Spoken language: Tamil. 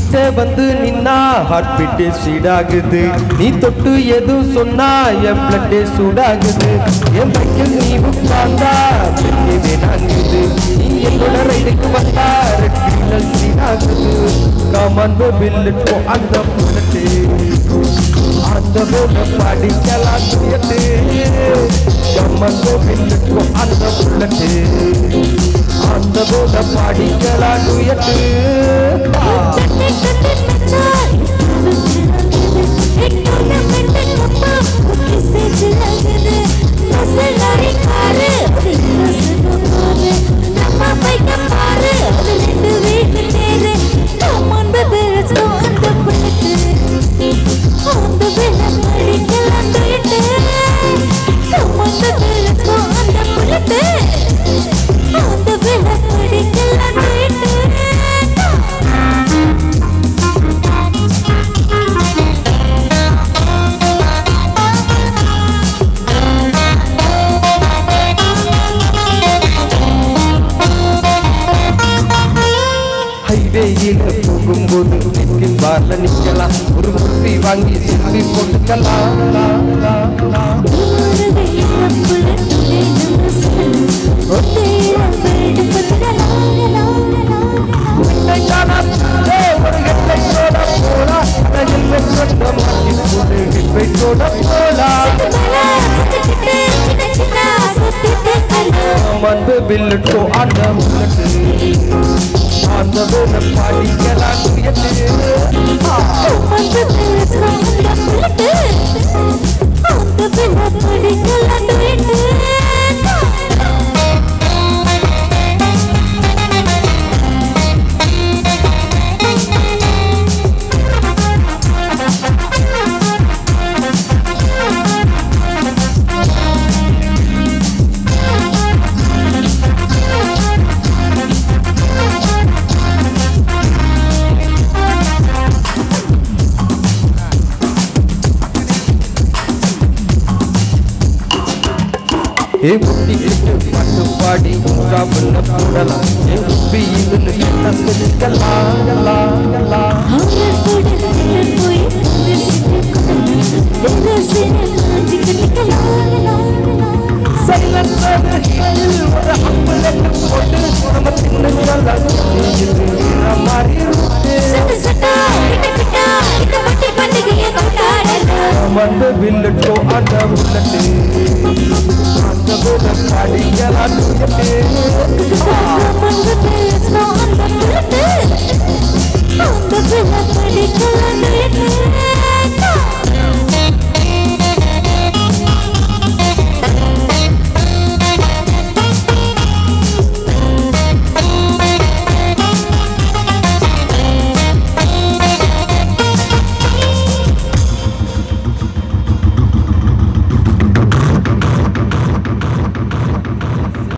கிட்ட வந்து நின்னா ஹார்ட் பீட்டே சீடாகுது நீ தொட்டு எதுவும் சொன்னா என் பிளட்டே சூடாகுது என் பைக்கில் நீ உட்கார்ந்தா பெண்ணே வேணாங்குது நீ என்னோட ரைடுக்கு வந்தா ரெட் கிரீனல் சீடாகுது காமன் பில்லுக்கு அந்த புல்லட்டு அந்த போல படிக்கலாம் துயட்டு கம்மன் பில்லுக்கு அந்த புல்லட்டு அந்த போல படிக்கலாம் துயட்டு அந்த விலை படிக்கலாம் போயிட்டு ஹைவேயில் போகும்போது டிஸ்கின் பார்ல நிக்கலாம் ஒரு குப்பி வாங்கி செல்ஃபி போட்டுக்கலாம் லா, லா, லா. உன்னை காணாதே, ஒரு ஹெட்லைட்டோட போலா அழகில் வெற்றொண்ட மாட்டி போடு ஹெட்லைட்டோட போலா வந்து பில்லுட்டோ அந்த முல்லட்டு அந்த போல படிக்கலாம் துயட்டு ஏ முட்டி கிட்டு பாட்டு பாடி உங்காமல் போடலாம் ஏ உப்பி இருந்து கலாம் கலாம் கலாம் வந்து வில்லுட்டோ அந்த உள்ளட்டு